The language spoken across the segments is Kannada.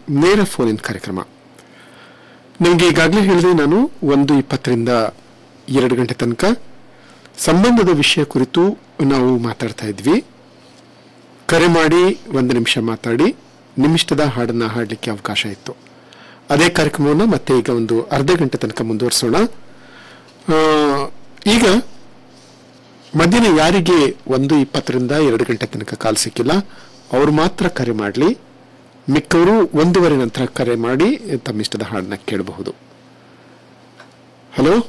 ನೇರ ಫೋನ್ ಇನ್ ಕಾರ್ಯಕ್ರಮ ನಿಮಗೆ ಈಗಾಗಲೇ ಹೇಳಿದೆ ನಾನು ಒಂದು ಇಪ್ಪತ್ತರಿಂದ ಎರಡು ಗಂಟೆ ತನಕ ಸಂಬಂಧದ ವಿಷಯ ಕುರಿತು ನಾವು ಮಾತಾಡ್ತಾ ಇದ್ವಿ ಕರೆ ಮಾಡಿ ಒಂದು ನಿಮಿಷ ಮಾತಾಡಿ ನಿಮಿಷದ ಹಾಡನ್ನ ಹಾಡಲಿಕ್ಕೆ ಅವಕಾಶ ಇತ್ತು ಅದೇ ಕಾರ್ಯಕ್ರಮವನ್ನು ಮತ್ತೆ ಈಗ ಒಂದು ಅರ್ಧ ಗಂಟೆ ತನಕ ಮುಂದುವರಿಸೋಣ ಆ, ಈಗ ಮಧ್ಯಾಹ್ನ ಯಾರಿಗೆ ಒಂದು ಇಪ್ಪತ್ತರಿಂದ ಎರಡು ಗಂಟೆ ತನಕ ಕಾಲ್ ಸಿಕ್ಕಿಲ್ಲ ಅವ್ರು ಮಾತ್ರ ಕರೆ ಮಾಡಲಿ ಮಿಕ್ಕವರು ಒಂದೂವರೆ ನಂತರ ಕರೆ ಮಾಡಿ ತಮ್ಮಿಷ್ಟದ ಹಾಡನ್ನ ಕೇಳಬಹುದು ಹಲೋ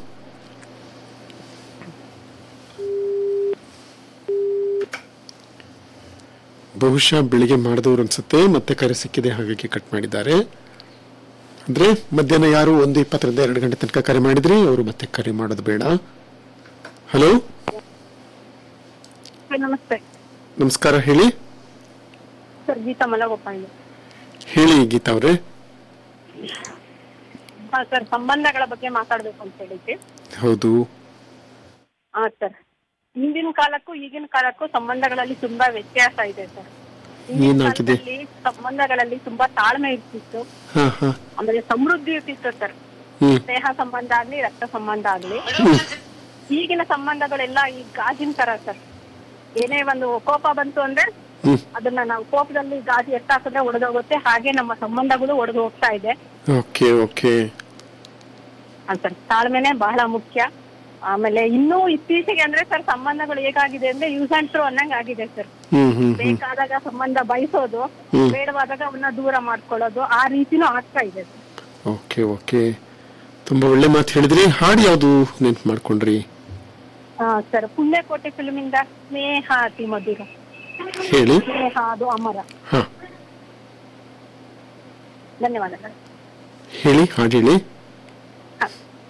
ಬಹುಶಃ ಬೆಳಿಗ್ಗೆ ಮಾಡಿದವರು ಅನ್ಸುತ್ತೆ ಮತ್ತೆ ಕರೆ ಸಿಕ್ಕಿದೆ ಹಾಗಾಗಿ ಕಟ್ ಮಾಡಿದ್ದಾರೆ ಅಂದ್ರೆ ಮಧ್ಯಾಹ್ನ ಯಾರು ಒಂದು ಇಪ್ಪತ್ತರಿಂದ ಎರಡು ಗಂಟೆ ತನಕ ಕರೆ ಮಾಡಿದ್ರಿ ಅವರು ಮತ್ತೆ ಕರೆ ಮಾಡೋದು ಬೇಡ ಹಲೋ ಸರ್ ನಮಸ್ತೆ ನಮಸ್ಕಾರ ಹೇಳಿ ಸರ್ ಗೀತಾ ಮಲಗೋಪಾಯಿ ಹೇಳಿ ಗೀತಾ ಅವರೇ ಹಾ ಸರ್ ಸಂಬಂಧಗಳ ಬಗ್ಗೆ ಮಾತಾಡ್ಬೇಕು ಅಂತ ಹೇಳಿದ್ವಿ ಹೌದು ಹಾ ಸರ್ ಹಿಂದಿನ ಕಾಲಕ್ಕೂ ಈಗಿನ ಕಾಲಕ್ಕೂ ಸಂಬಂಧಗಳಲ್ಲಿ ತುಂಬಾ ವ್ಯತ್ಯಾಸ ಇದೆ ಸರ್ ಹಿಂದಿನ ಏನಾಗಿದೆ? ಕಾಲದಲ್ಲಿ ಸಂಬಂಧಗಳಲ್ಲಿ ತುಂಬಾ ತಾಳ್ಮೆ ಇರ್ತಿತ್ತು ಹಾ ಹಾ ಆಮೇಲೆ ಸಮೃದ್ಧಿ ಇರ್ತಿತ್ತು ಸರ್ ಹ್ಮ್ ಸ್ನೇಹ ಸಂಬಂಧ ಆಗ್ಲಿ ರಕ್ತ ಸಂಬಂಧ ಆಗ್ಲಿ ಹ್ಮ್ ಈಗಿನ ಸಂಬಂಧಗಳೆಲ್ಲ ಈ ಗಾಜಿನ ತರ ಸರ್ ಏನೇ ಒಂದು ಕೋಪ ಬಂತು ಅಂದ್ರೆ ಹ್ಮ್ ಅದನ್ನ ನಾವು ಕೋಪದಲ್ಲಿ ಗಾಜು ಎಷ್ಟಾಕಿದ್ರೆ ಒಡೆದೋಗುತ್ತೆ ಹಾಗೆ ನಮ್ಮ ಸಂಬಂಧಗಳು ಒಡೆದು ಹೋಗ್ತಾ ಇದೆ ಓಕೆ ಓಕೆ ಹಾ ಸರ್ ತಾಳ್ಮೆನೆ ಬಹಳ ಮುಖ್ಯ ಆಮೇಲೆ ಇನ್ನೂ ಇತ್ತೀಚೆಗೆ ಅಂದ್ರೆ ಸರ್ ಸಂಬಂಧಗಳು ಹೇಗಾಗಿದೆ ಅಂದ್ರೆ ಯೂಸ್ ಅಂಡ್ ಥ್ರೋ ಅನ್ನಂಗ್ ಆಗಿದೆ ಸರ್ ಹ್ಮ್ ಹ್ಮ್ ಹ್ಮ್ ಬೇಕಾದಾಗ ಸಂಬಂಧ ಬಯಸೋದು ಹ್ಮ್. ಬೇಡವಾದಾಗ ಅವನ್ನ ದೂರ ಮಾಡ್ಕೊಳ್ಳೋದು ಆ ರೀತಿನೂ ಆಗ್ತಾ ಇದೆ ಸರ್ ಓಕೆ ಓಕೆ ತುಂಬಾ ಒಳ್ಳೆ ಮಾತು ಹೇಳಿದ್ರಿ ಹಾಡು ಯಾವುದು ನೆನ್ಪು ಮಾಡ್ಕೊಂಡ್ರಿ ಹಾ ಸರ್ ಪುಣ್ಯಕೋಟೆ ಫಿಲ್ಮ್ ಇಂದ ಸ್ನೇಹ ಅತಿ ಮಧುರ ಹೇಳಿ ಸ್ನೇಹ ಅದು ಅಮರ ಹಾ ಧನ್ಯವಾದಗಳು ಹೇಳಿ ಹಾಡು ಹೇಳಿ ಹಾ.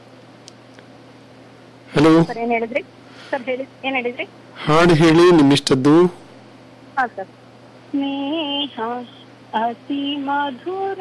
ಹಲೋ ಸರ್ ಏನ್ ಹೇಳಿದ್ರಿ ಸರ್ ಹೇಳಿ ಏನ್ ಹೇಳಿದ್ರಿ ಹಾಡು ಹೇಳಿ ನಿಮ್ಮಿಷ್ಟದ್ದು ಹಾ ಸರ್ ಸ್ನೇಹ ಅತಿ ಮಧುರ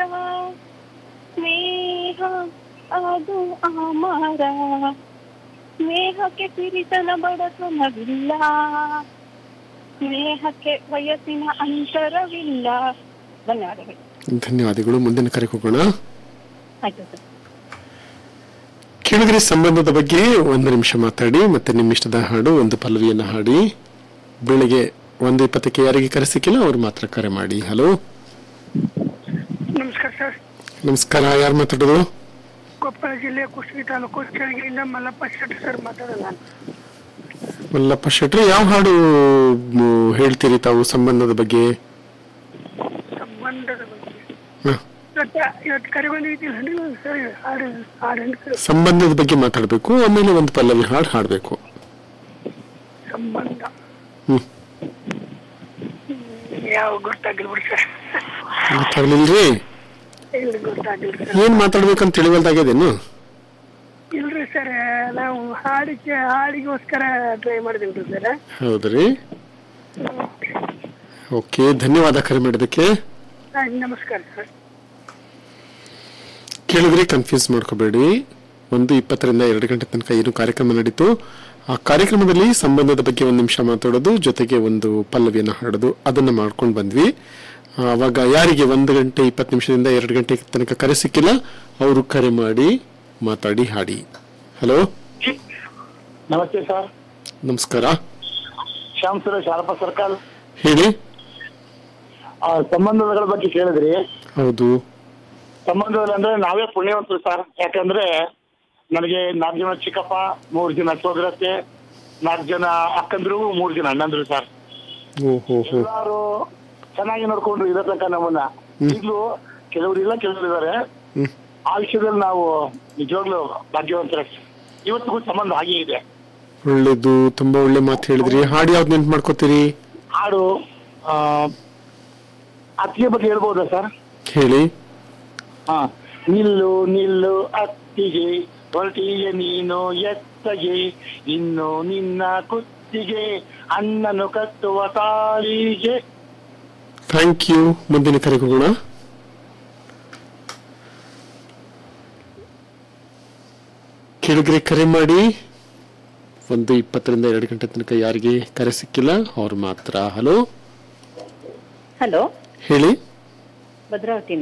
ಸ್ನೇಹ ಅದು ಅಮರ ಸ್ನೇಹಕ್ಕೆ ಸಿರಿತನ ಬಡತನವಿಲ್ಲ ಸ್ನೇಹಕ್ಕೆ ವಯಸ್ಸಿನ ಅಂತರವಿಲ್ಲ ಧನ್ಯವಾದಗಳು ಧನ್ಯವಾದಗಳು ಮುಂದಿನ ಕರೆಗೆ ಹೋಗೋಣ ಆಯ್ತು ಸರ್ ಕೇಳಿದ್ರಿ ಸಂಬಂಧದ ಬಗ್ಗೆ ಒಂದು ನಿಮಿಷ ಮಾತಾಡಿ ಮತ್ತೆ ನಿಮ್ಮಿಷ್ಟದ ಹಾಡು ಒಂದು ಪಲ್ಲವಿಯನ್ನು ಹಾಡಿ ಬೆಳಿಗ್ಗೆ ಒಂದು ಇಪ್ಪತ್ತಕ್ಕೆ ಯಾರಿಗೆ ಕರೆ ಸಿಕ್ಕಿಲ್ಲ ಅವ್ರು ಮಾತ್ರ ಕರೆ ಮಾಡಿ ಹಲೋ ನಮಸ್ಕಾರ ಸರ್ ನಮಸ್ಕಾರ ಯಾರು ಮಾತಾಡೋದು ಕೊಪ್ಪಳ ಜಿಲ್ಲೆ ಕುಷ್ಟಗಿ ತಾಲೂಕು ಚಳಗಿಯಿಂದ ಮಲ್ಲಪ್ಪ ಶೆಟ್ಟಿ ಸರ್ ಮಾತಾಡೋದು ನಾನು ಮಲ್ಲಪ್ಪ ಶೆಟ್ರಿ ಯಾವ ಹಾಡು ಮ್, ಹೇಳ್ತೀರಿ ತಾವು ಸಂಬಂಧದ ಬಗ್ಗೆ ಸಂಬಂಧದ ಬಗ್ಗೆ ಹ, ಇವತ್ತು ಇವತ್ತು ಕರೆ ಬಂದಿದ್ದಿಲ್ಲ ಸರ್ ಹಾಡು ಹಾಡು ಸಂಬಂಧದ ಬಗ್ಗೆ ಮಾತಾಡಬೇಕು ಆಮೇಲೆ ಒಂದು ಪಲ್ಲವಿ ಹಾಡು ಹಾಡಬೇಕು ಸಂಬಂಧ ಹ್ಮ್ ಯಾವ ಗೊತ್ತಾಗಿಲ್ಲ ಬಿಡಿ ಸರ್ ಗೊತ್ತಾಗ್ಲಿಲ್ರಿ ಇಲ್ಲಿ ಗೊತ್ತಾಗಿಲ್ಲ ಸರ್ ಏನ್ ಮಾತಾಡ್ಬೇಕಂತ ತಿಳಿವಲ್ದಾಗ್ಯದೇನು ಇಲ್ರಿ ಸರ್ ನಾವು ಹಾಡಿಗೆ ಹಾಡಿಗೋಸ್ಕರ ಟ್ರೈ ಮಾಡಿದೀವಿ ಸರ್ ಹೌದ್ರಿ ಓಕೆ ಧನ್ಯವಾದ ಕರೆ ಮಾಡಿದ್ದಕ್ಕೆ ನಮಸ್ಕಾರ ಸರ್ ಕೇಳಿದ್ರಿ ಕನ್ಫ್ಯೂಸ್ ಮಾಡ್ಕೋಬೇಡಿ ಒಂದು ಇಪ್ಪತ್ತರಿಂದ ಎರಡು ಗಂಟೆ ತನಕ ಏನು ಕಾರ್ಯಕ್ರಮ ನಡೀತು ಆ ಕಾರ್ಯಕ್ರಮದಲ್ಲಿ ಸಂಬಂಧದ ಬಗ್ಗೆ ಒಂದು ನಿಮಿಷ ಮಾತಾಡೋದು ಜೊತೆಗೆ ಒಂದು ಪಲ್ಲವಿಯನ್ನು ಹಾಡೋದು ಅದನ್ನ ಮಾಡ್ಕೊಂಡು ಬಂದ್ವಿ ಅವಾಗ ಯಾರಿಗೆ ಒಂದು ಗಂಟೆ ಇಪ್ಪತ್ತು ನಿಮಿಷದಿಂದ ಎರಡು ಗಂಟೆ ತನಕ ಕರೆ ಸಿಕ್ಕಿಲ್ಲ ಅವರು ಕರೆ ಮಾಡಿ ಮಾತಾಡಿ ಹಾಡಿ ಹಲೋ ನಮಸ್ತೆ ಸರ್ ನಮಸ್ಕಾರ ಶ್ಯಾಮ್ ಸುರೇಶ್ ಹರಪ ಸರ್ಕಲ್ ಹೇಳಿ ಆ, ಸಂಬಂಧಗಳ ಬಗ್ಗೆ ಕೇಳಿದ್ರಿ ಹೌದು ಸಂಬಂಧಗಳಂದ್ರೆ ನಾವೇ ಪುಣ್ಯವಂತರು ಸರ್ ಯಾಕಂದ್ರೆ ನನಗೆ ನಾಲ್ಕು ಜನ ಚಿಕ್ಕಪ್ಪ ಮೂರು ಜನ ಸೋದರತ್ತೆ ನಾಲ್ಕು ಜನ ಅಕ್ಕಂದ್ರು ಮೂರು ಜನ ಅಣ್ಣಂದ್ರು ಸರ್ ಓ ಹೋ ಹೋ ಎಲ್ಲಾರು ಚೆನ್ನಾಗಿ ನೋಡ್ಕೊಂಡ್ರು ಇರೋ ತನಕ ನಮ್ಮನ್ನ ಈಗಲೂ ಕೆಲವರು ಇಲ್ಲ ಕೆಲವರು ಇದಾರೆ ಹ್ಮ್ ಆ ವಿಷಯದಲ್ಲಿ ನಾವು ನಿಜವಾಗ್ಲೂ ಭಾಗ್ಯವಂತರ ಇವತ್ತಿಗೂ ಸಂಬಂಧ ಹಾಗೆ ಇದೆ ಒಳ್ಳೇದು ತುಂಬಾ ಒಳ್ಳೆ ಮಾತು ಹೇಳಿದ್ರಿ ಹಾಡು ಯಾವ್ದು ನೆನ್ಪು ಮಾಡ್ಕೋತೀರಿ ಹಾಡು ಆ, ಅತ್ತಿಗೆ ಬಗ್ಗೆ ಹೇಳ್ಬೋದಾ ಸರ್ ಹೇಳಿ ಹಾ ನಿಲ್ಲು ನಿಲ್ಲು ಅತ್ತಿಗೆ ಹೊರಟಿಗೆ ನೀನು ಎತ್ತಗೆ ಇನ್ನು ನಿನ್ನ ಕುತ್ತಿಗೆ ಅಣ್ಣನು ಕಟ್ಟುವ ತಾಳಿಗೆ ಥ್ಯಾಂಕ್ ಯು ಮುಂದಿನ ಕರೆಗೆ ಹೋಗೋಣ ಕೆಳಗರೆ ಕರೆ ಮಾಡಿ ಒಂದು ಇಪ್ಪತ್ತರಿಂದ ಎರಡು ಗಂಟೆ ತನಕ ಯಾರಿಗೆ ಕರೆ ಸಿಕ್ಕಿಲ್ಲ ಅವ್ರು ಮಾತ್ರ ಹಲೋ ಹಲೋ ಹೇಳಿ ಭದ್ರಾವತಿ